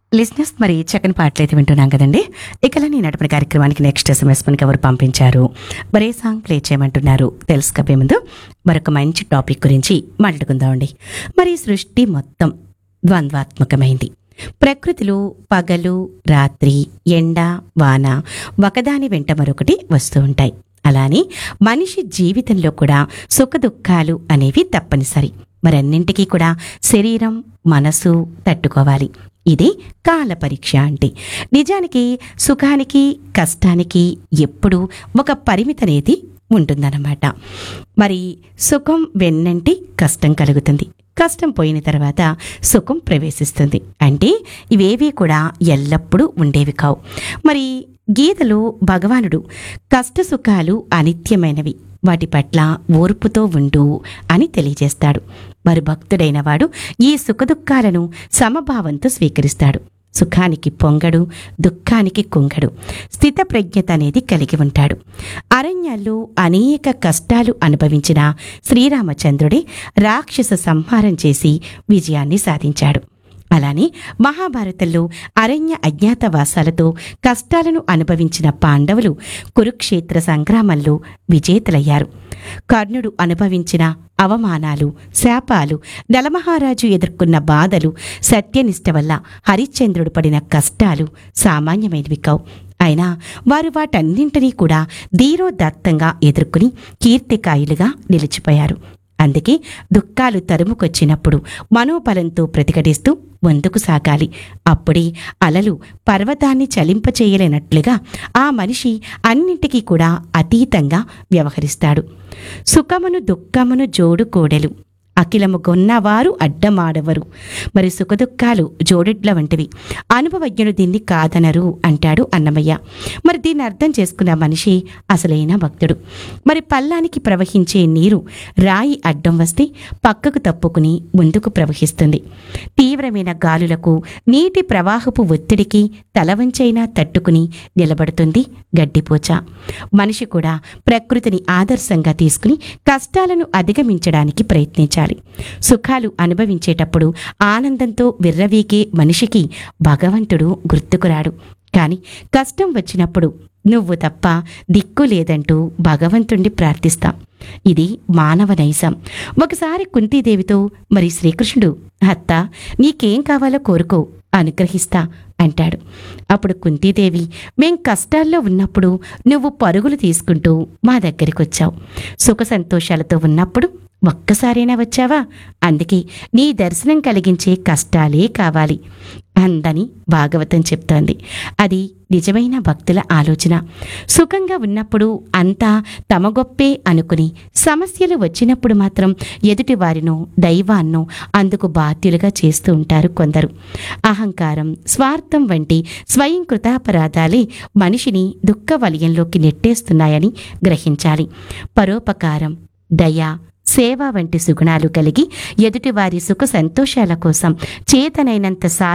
లిజినెస్ మరి చక్కని పాటలు అయితే వింటున్నాం కదండి ఇక నేను నడిపిన కార్యక్రమానికి నెక్స్ట్ ఎస్ఎంఎస్ మనకి ఎవరు పంపించారు మరే సాంగ్ ప్లే చేయమంటున్నారు తెలుసుకోబే ముందు మరొక మంచి టాపిక్ గురించి మాట్లాడుకుందామండి మరి ఈ సృష్టి మొత్తం ద్వంద్వాత్మకమైంది ప్రకృతిలో పగలు రాత్రి ఎండ వాన ఒకదాని వెంట మరొకటి వస్తూ ఉంటాయి అలానే మనిషి జీవితంలో కూడా సుఖదుఖాలు అనేవి తప్పనిసరి మరన్నింటికీ కూడా శరీరం మనసు తట్టుకోవాలి ఇది కాల పరీక్ష అంటే నిజానికి సుఖానికి కష్టానికి ఎప్పుడూ ఒక పరిమితి అనేది ఉంటుందన్నమాట మరి సుఖం వెన్నంటి కష్టం కలుగుతుంది కష్టం పోయిన తర్వాత సుఖం ప్రవేశిస్తుంది అంటే ఇవేవి కూడా ఎల్లప్పుడూ ఉండేవి కావు మరి గీతలో భగవానుడు కష్ట సుఖాలు అనిత్యమైనవి వాటి పట్ల ఓర్పుతో ఉండు అని తెలియజేస్తాడు మరి భక్తుడైన వాడు ఈ సుఖదుఖాలను సమభావంతో స్వీకరిస్తాడు సుఖానికి పొంగడు దుఃఖానికి కుంగడు స్థితప్రజ్ఞత అనేది కలిగి ఉంటాడు అరణ్యాల్లో అనేక కష్టాలు అనుభవించిన శ్రీరామచంద్రుడే రాక్షస సంహారం చేసి విజయాన్ని సాధించాడు అలానే మహాభారతంలో అరణ్య అజ్ఞాతవాసాలతో కష్టాలను అనుభవించిన పాండవులు కురుక్షేత్ర సంగ్రామంలో విజేతలయ్యారు కర్ణుడు అనుభవించిన అవమానాలు శాపాలు నలమహారాజు ఎదుర్కొన్న బాధలు సత్యనిష్ట వల్ల హరిశ్చంద్రుడు పడిన కష్టాలు సామాన్యమైనవి కావు అయినా వారు వాటన్నింటినీ కూడా ధీరోదత్తంగా ఎదుర్కొని కీర్తికాయులుగా నిలిచిపోయారు అందుకే దుఃఖాలు తరుముకొచ్చినప్పుడు మనోబలంతో ప్రతిఘటిస్తూ ముందుకు సాగాలి అప్పుడే అలలు పర్వతాన్ని చలింపచేయలేనట్లుగా ఆ మనిషి అన్నింటికీ కూడా అతీతంగా వ్యవహరిస్తాడు సుఖమును దుఃఖమును జోడు కోడెలు అఖిలము కొన్నవారు అడ్డమాడవరు మరి సుఖదుఖాలు జోడిడ్ల వంటివి అనుభవజ్ఞుడు దీన్ని కాదనరు అంటాడు అన్నమయ్య మరి దీన్ని అర్థం చేసుకున్న మనిషి అసలైన భక్తుడు మరి పల్లానికి ప్రవహించే నీరు రాయి అడ్డం వస్తే పక్కకు తప్పుకుని ముందుకు ప్రవహిస్తుంది తీవ్రమైన గాలులకు నీటి ప్రవాహపు ఒత్తిడికి తలవంచైనా తట్టుకుని నిలబడుతుంది గడ్డిపోచ మనిషి కూడా ప్రకృతిని ఆదర్శంగా తీసుకుని కష్టాలను అధిగమించడానికి ప్రయత్నించాలి సుఖాలు అనుభవించేటప్పుడు ఆనందంతో విర్రవీగే మనిషికి భగవంతుడు గుర్తుకురాడు కాని కష్టం వచ్చినప్పుడు నువ్వు తప్ప దిక్కు లేదంటూ భగవంతుణ్ణి ప్రార్థిస్తాం ఇది మానవ నైజం ఒకసారి కుంతీదేవితో మరి శ్రీకృష్ణుడు అత్త నీకేం కావాలో కోరుకో అనుగ్రహిస్తా అంటాడు అప్పుడు కుంతీదేవి మేం కష్టాల్లో ఉన్నప్పుడు నువ్వు పరుగులు తీసుకుంటూ మా దగ్గరికి వచ్చావు సుఖ సంతోషాలతో ఉన్నప్పుడు ఒక్కసారైనా వచ్చావా అందుకే నీ దర్శనం కలిగించే కష్టాలే కావాలి అందని భాగవతం చెప్తోంది అది నిజమైన భక్తుల ఆలోచన సుఖంగా ఉన్నప్పుడు అంతా తమ గొప్పే అనుకుని సమస్యలు వచ్చినప్పుడు మాత్రం ఎదుటి వారినో దైవాన్నో అందుకు బాధ్యులుగా చేస్తూ ఉంటారు కొందరు అహంకారం స్వార్థం వంటి స్వయం కృతాపరాధాలే మనిషిని దుఃఖ వలయంలోకి నెట్టేస్తున్నాయని గ్రహించాలి పరోపకారం దయ సేవ వంటి సుగుణాలు కలిగి ఎదుటివారి సుఖ సంతోషాల కోసం చేతనైనంత సా